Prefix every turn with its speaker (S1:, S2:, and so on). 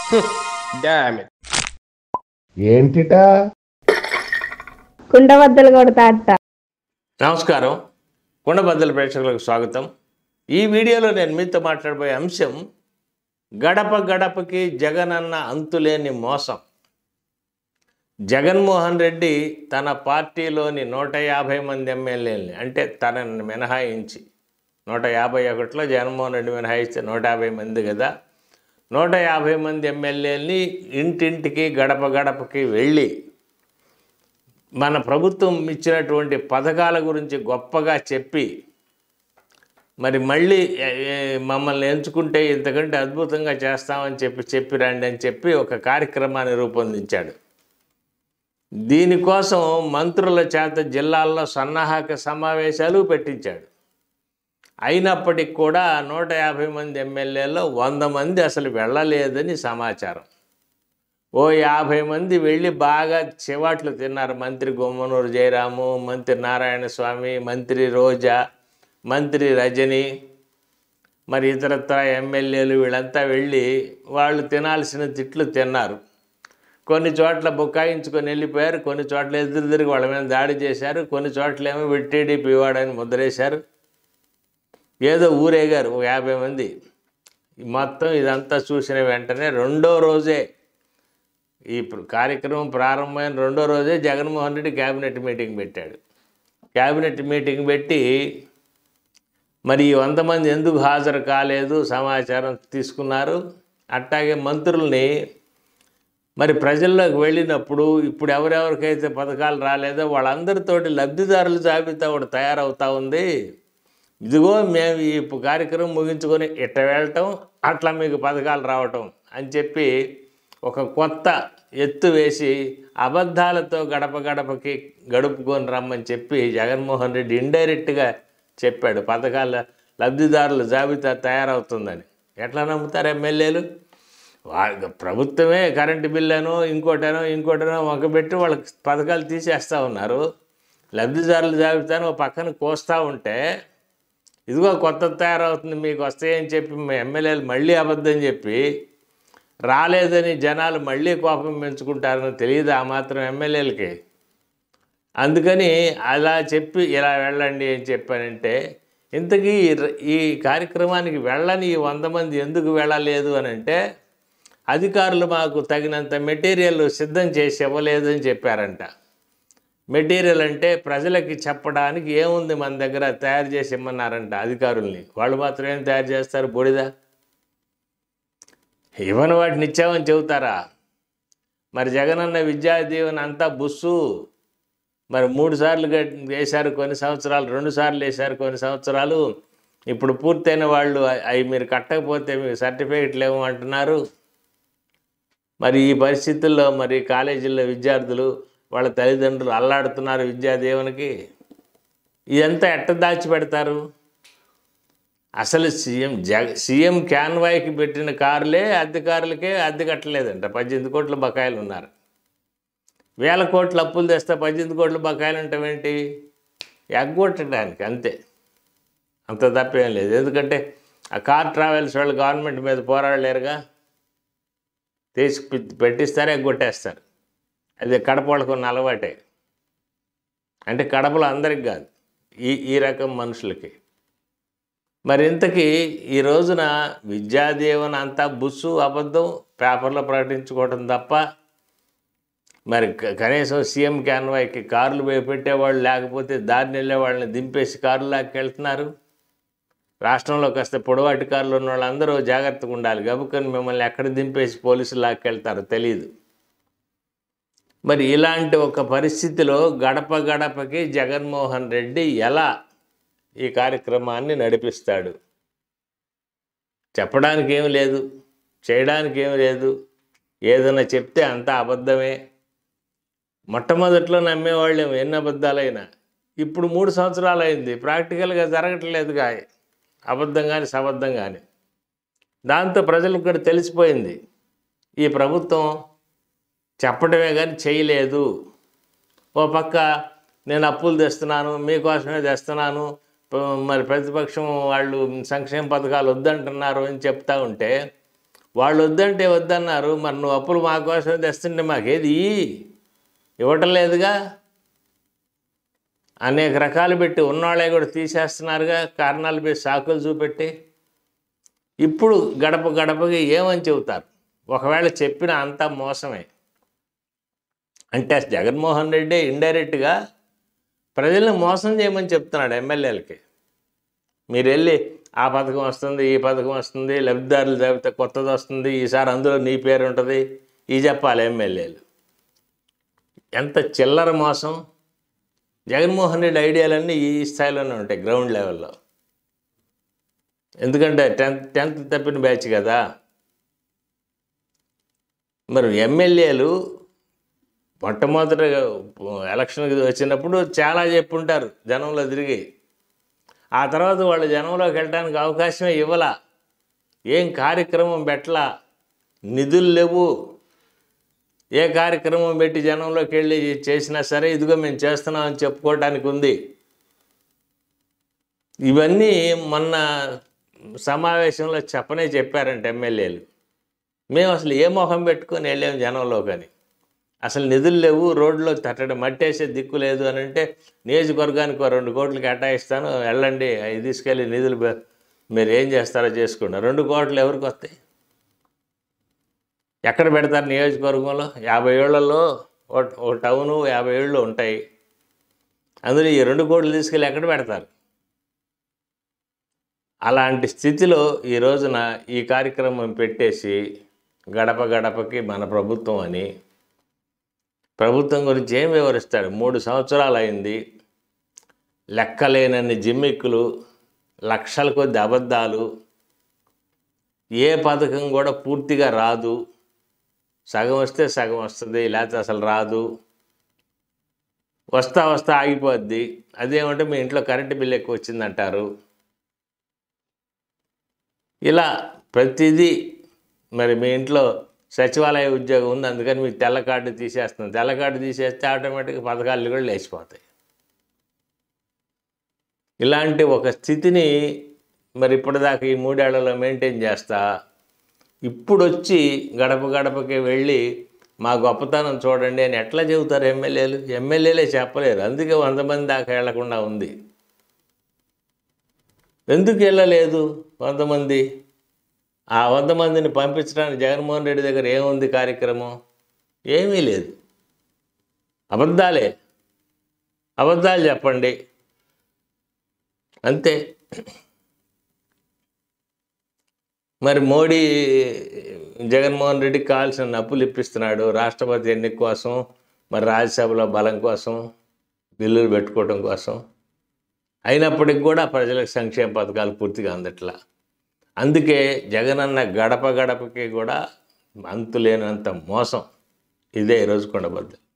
S1: Damn it
S2: ఏంటిటా
S3: కుండబద్దలు కొడతా అట్ట
S4: నమస్కారం కుండబద్దల ప్రేక్షకులకు స్వాగతం ఈ వీడియోలో నేను మీతో మాట్లాడబోయే అంశం గడప గడపకి జగనన్న అంతులేని మోసం జగన్మోహన్ రెడ్డి తన పార్టీలోని నూట యాభై మంది ఎమ్మెల్యేలని అంటే తనని మినహాయించి నూట యాభై ఒకటిలో జగన్మోహన్ రెడ్డి మినహాయిస్తే నూట యాభై మంది కదా నూట యాభై మంది ఎమ్మెల్యేలని ఇంటింటికి గడప గడపకి వెళ్ళి మన ప్రభుత్వం ఇచ్చినటువంటి పథకాల గురించి గొప్పగా చెప్పి మరి మళ్ళీ ఏ, ఏ, మమ్మల్ని ఎంచుకుంటే ఇంతకంటే అద్భుతంగా చేస్తామని చెప్పి చెప్పి రండి అని చెప్పి ఒక కార్యక్రమాన్ని రూపొందించాడు దీనికోసం మంత్రుల చేత జిల్లాల్లో సన్నాహక సమావేశాలు పెట్టించాడు అయినప్పటికి కూడా నూట యాభై మంది ఎమ్మెల్యేలో వంద మంది అసలు వెళ్ళలేదని సమాచారం ఓ యాభై మంది వెళ్ళి బాగా చివాట్లు తిన్నారు మంత్రి గుమ్మనూరు జయరాము మంత్రి నారాయణ స్వామి మంత్రి రోజా మంత్రి రజని మరి ఇతరత్ర ఎమ్మెల్యేలు వీళ్ళంతా వెళ్ళి వాళ్ళు తినాల్సిన తిట్లు తిన్నారు కొన్ని చోట్ల బుకాయించుకొని వెళ్ళిపోయారు కొన్ని చోట్ల ఎదురు తిరిగి వాళ్ళ మీద దాడి చేశారు కొన్ని చోట్ల ఏమో టీడీపీ వాడని ముద్రేశారు ఏదో ఊరేగారు ఒక యాభై మంది మొత్తం ఇదంతా చూసిన వెంటనే రెండో రోజే ఈ ప్ర- కార్యక్రమం ప్రారంభమైన రెండో రోజే జగన్మోహన్ రెడ్డి క్యాబినెట్ మీటింగ్ పెట్టాడు క్యాబినెట్ మీటింగ్ పెట్టి మరి ఈ వంద మంది ఎందుకు హాజరు కాలేదు సమాచారం తీసుకున్నారు అట్లాగే మంత్రుల్ని మరి ప్రజల్లోకి వెళ్ళినప్పుడు ఇప్పుడు ఎవరెవరికైతే పథకాలు రాలేదో వాళ్ళందరితోటి లబ్ధిదారుల జాబితా ఒకటి తయారవుతా ఉంది ఇదిగో మేము ఈ పు- కార్యక్రమం ముగించుకొని ఇట్ట వెళ్ళటం అట్లా మీకు పథకాలు రావటం అని చెప్పి ఒక కొత్త ఎత్తు వేసి అబద్ధాలతో గడప గడపకి గడుపుకొని రమ్మని చెప్పి జగన్మోహన్ రెడ్డి ఇండైరెక్ట్గా చెప్పాడు పథకాల లబ్ధిదారుల జాబితా తయారవుతుందని ఎట్లా నమ్ముతారు ఎమ్మెల్యేలు వాళ్ళ ప్రభుత్వమే కరెంటు బిల్లునో ఇంకోటనో ఇంకోటనో మొక్కబెట్టి వాళ్ళకి పథకాలు తీసేస్తూ ఉన్నారు లబ్ధిదారుల జాబితాను ఒక పక్కన కోస్తూ ఉంటే ఇదిగో కొత్త తయారవుతుంది మీకు వస్తాయని చెప్పి మీ ఎమ్మెల్యేలు మళ్ళీ అబద్ధం చెప్పి రాలేదని జనాలు మళ్ళీ కోపం పెంచుకుంటారని తెలియదు ఆ మాత్రం ఎమ్మెల్యేలకి అందుకని అలా చెప్పి ఇలా వెళ్ళండి అని చెప్పానంటే ఇంతకీ ఈ ర- ఈ కార్యక్రమానికి వెళ్ళని ఈ వంద మంది ఎందుకు వెళ్ళలేదు అని అంటే అధికారులు మాకు తగినంత మెటీరియల్ సిద్ధం చేసి ఇవ్వలేదని చెప్పారంట మెటీరియల్ అంటే ప్రజలకి చెప్పడానికి ఏముంది మన దగ్గర తయారు చేసి ఇమ్మన్నారంట అధికారుల్ని వాళ్ళు మాత్రం ఏం తయారు చేస్తారు బూడిద ఇవ్వని వాటిని ఇచ్చామని చెబుతారా మరి జగనన్న విద్యా దీవెన అంతా బుస్సు మరి మూడు సార్లు గట్- వేశారు కొన్ని సంవత్సరాలు రెండు సార్లు వేశారు కొన్ని సంవత్సరాలు ఇప్పుడు పూర్తయిన వాళ్ళు అ- అవి మీరు కట్టకపోతే మీకు సర్టిఫికెట్లు ఏమో అంటున్నారు మరి ఈ పరిస్థితుల్లో మరి కాలేజీల్లో విద్యార్థులు వాళ్ళ తల్లిదండ్రులు అల్లాడుతున్నారు విద్యా దీవెనకి ఇదంతా ఎట్ట దాచిపెడతారు అసలు సీఎం జగ సీఎం క్యాన్వాయ్కి పెట్టిన కార్లే అద్దెకారులకే అద్దె కట్టలేదంట పద్దెనిమిది కోట్ల బకాయిలు ఉన్నారు వేల కోట్ల అప్పులు తెస్తే పద్దెనిమిది కోట్ల బకాయిలు ఉంటామేంటి ఎగ్గొట్టడానికి అంతే అంత తప్పేం లేదు ఎందుకంటే ఆ కార్ ట్రావెల్స్ వాళ్ళు గవర్నమెంట్ మీద పోరాడలేరుగా తీసి పె- పెట్టిస్తారు ఎగ్గొట్టేస్తారు అది కడప వాళ్ళకు ఉన్న అలవాటే అంటే కడపలో అందరికి కాదు ఈ ఈ రకం మనుషులకి మరి ఇంతకీ ఈ రోజున విద్యాదీవన అంతా బుస్సు అబద్ధం పేపర్లో ప్రకటించుకోవడం తప్ప మరి క- కనీసం సీఎం క్యాన్వాయ్కి కార్లు పోయి పెట్టేవాళ్ళు లేకపోతే దారిని వెళ్ళే వాళ్ళని దింపేసి కార్లు లాక్కెళ్తున్నారు రాష్ట్రంలో కాస్త పొడవాటి కార్లు ఉన్న వాళ్ళందరూ జాగ్రత్తగా ఉండాలి గబుక్కని మిమ్మల్ని ఎక్కడ దింపేసి పోలీసులు లాక్కెళ్తారో తెలియదు మరి ఇలాంటి ఒక పరిస్థితిలో గడప గడపకి జగన్మోహన్ రెడ్డి ఎలా ఈ కార్యక్రమాన్ని నడిపిస్తాడు చెప్పడానికి ఏం లేదు చేయడానికి ఏం లేదు ఏదైనా చెప్తే అంతా అబద్ధమే మొట్టమొదట్లో నమ్మేవాళ్ళేమో ఎన్ని అబద్ధాలైనా ఇప్పుడు మూడు సంవత్సరాలు అయింది ప్రాక్టికల్గా జరగట్లేదుగా అబద్ధం కానీ సబద్ధం కానీ దాంతో ప్రజలకు కూడా తెలిసిపోయింది ఈ ప్రభుత్వం చెప్పడమే కానీ చేయలేదు ఓ పక్క నేను అప్పులు తెస్తున్నాను మీకోసమే తెస్తున్నాను ప- మరి ప్రతిపక్షం వాళ్ళు సంక్షేమ పథకాలు వద్దంటున్నారు అని చెప్తా ఉంటే వాళ్ళు వద్దంటే వద్దన్నారు మరి నువ్వు అప్పులు మా కోసం తెస్తుంటే మాకేది ఇయ్యి. ఇవ్వటం లేదుగా అనేక రకాలు పెట్టి ఉన్నవాళ్ళే కూడా తీసేస్తున్నారుగా కారణాలు పెట్టి సాకులు చూపెట్టి ఇప్పుడు గడప గడపకి ఏమని చెబుతారు ఒకవేళ చెప్పిన అంతా మోసమే అంటే జగన్మోహన్ రెడ్డి ఇండైరెక్ట్గా ప్రజల్ని మోసం చేయమని చెప్తున్నాడు ఎమ్మెల్యేలకి మీరు వెళ్ళి ఆ పథకం వస్తుంది ఈ పథకం వస్తుంది లబ్ధిదారులు జాబితా కొత్తది వస్తుంది ఈసారి అందులో నీ పేరు ఉంటుంది ఈ చెప్పాలి ఎమ్మెల్యేలు ఎంత చిల్లర మోసం జగన్మోహన్ రెడ్డి ఐడియాలన్నీ ఈ స్థాయిలోనే ఉంటాయి గ్రౌండ్ లెవెల్లో ఎందుకంటే టెన్త్ టెన్త్ తప్పిన బ్యాచ్ కదా మరి ఎమ్మెల్యేలు మొట్టమొదటి ఎలక్షన్కి వచ్చినప్పుడు చాలా చెప్పుంటారు జనంలో తిరిగి ఆ తర్వాత వాళ్ళు జనంలోకి వెళ్ళడానికి అవకాశమే ఇవ్వలా ఏం కార్యక్రమం పెట్టలా నిధులు లేవు ఏ కార్యక్రమం పెట్టి జనంలోకి వెళ్ళి చేసినా సరే ఇదిగో మేము చేస్తున్నామని చెప్పుకోవడానికి ఉంది ఇవన్నీ మొన్న సమావేశంలో చెప్పనే చెప్పారంట ఎమ్మెల్యేలు మేము అసలు ఏ మొహం పెట్టుకొని వెళ్ళాము జనంలో కానీ అసలు నిధులు లేవు రోడ్లో తట్టడం మట్టేసే దిక్కు లేదు అని అంటే నియోజకవర్గానికి ఓ రెండు కోట్లు కేటాయిస్తాను వెళ్ళండి అవి తీసుకెళ్ళి నిధులు పె- మీరు ఏం చేస్తారో చేసుకోండి రెండు కోట్లు ఎవరికి వస్తాయి ఎక్కడ పెడతారు నియోజకవర్గంలో యాభై ఏళ్లలో ఓ- ఓ టౌను యాభై ఏళ్ళు ఉంటాయి అందులో ఈ రెండు కోట్లు తీసుకెళ్ళి ఎక్కడ పెడతారు అలాంటి స్థితిలో ఈ రోజున ఈ కార్యక్రమం పెట్టేసి గడప గడపకి మన ప్రభుత్వం అని ప్రభుత్వం గురించి ఏం వివరిస్తాడు మూడు సంవత్సరాలు అయింది లెక్కలేనన్ని జిమ్మిక్కులు లక్షల కొద్ది అబద్ధాలు ఏ పథకం కూడా పూర్తిగా రాదు సగం వస్తే సగం వస్తుంది లేకపోతే అసలు రాదు వస్తా వస్తా ఆగిపోద్ది అదేమంటే మీ ఇంట్లో కరెంటు బిల్ ఎక్కువ వచ్చిందంటారు ఇలా ప్రతిదీ మరి మీ ఇంట్లో సచివాలయ ఉద్యోగం ఉంది అందుకని మీకు తెల్ల కార్డు తీసేస్తున్నాం తెల్ల కార్డు తీసేస్తే ఆటోమేటిక్గా పథకాలు కూడా లేచిపోతాయి ఇలాంటి ఒక స్థితిని మరి ఇప్పటిదాకా ఈ మూడేళ్లలో మెయింటైన్ చేస్తా ఇప్పుడు వచ్చి గడప గడపకి వెళ్ళి మా గొప్పతనం చూడండి అని ఎట్లా చెబుతారు ఎమ్మెల్యేలు ఎమ్మెల్యేలే చెప్పలేరు అందుకే వంద మంది దాకా వెళ్లకుండా ఉంది ఎందుకు వెళ్ళలేదు వంద మంది ఆ వంద మందిని పంపించడానికి జగన్మోహన్ రెడ్డి దగ్గర ఏముంది కార్యక్రమం ఏమీ లేదు అబద్ధాలే అబద్ధాలు చెప్పండి అంతే మరి మోడీ జగన్మోహన్ రెడ్డికి కావాల్సిన అప్పులు ఇప్పిస్తున్నాడు రాష్ట్రపతి ఎన్నిక కోసం మరి రాజ్యసభలో బలం కోసం బిల్లులు పెట్టుకోవడం కోసం అయినప్పటికి కూడా ప్రజలకు సంక్షేమ పథకాలు పూర్తిగా అందట్లా అందుకే జగనన్న గడప గడపకి కూడా అంతులేనంత మోసం ఇదే ఈరోజు కొండబద్దలు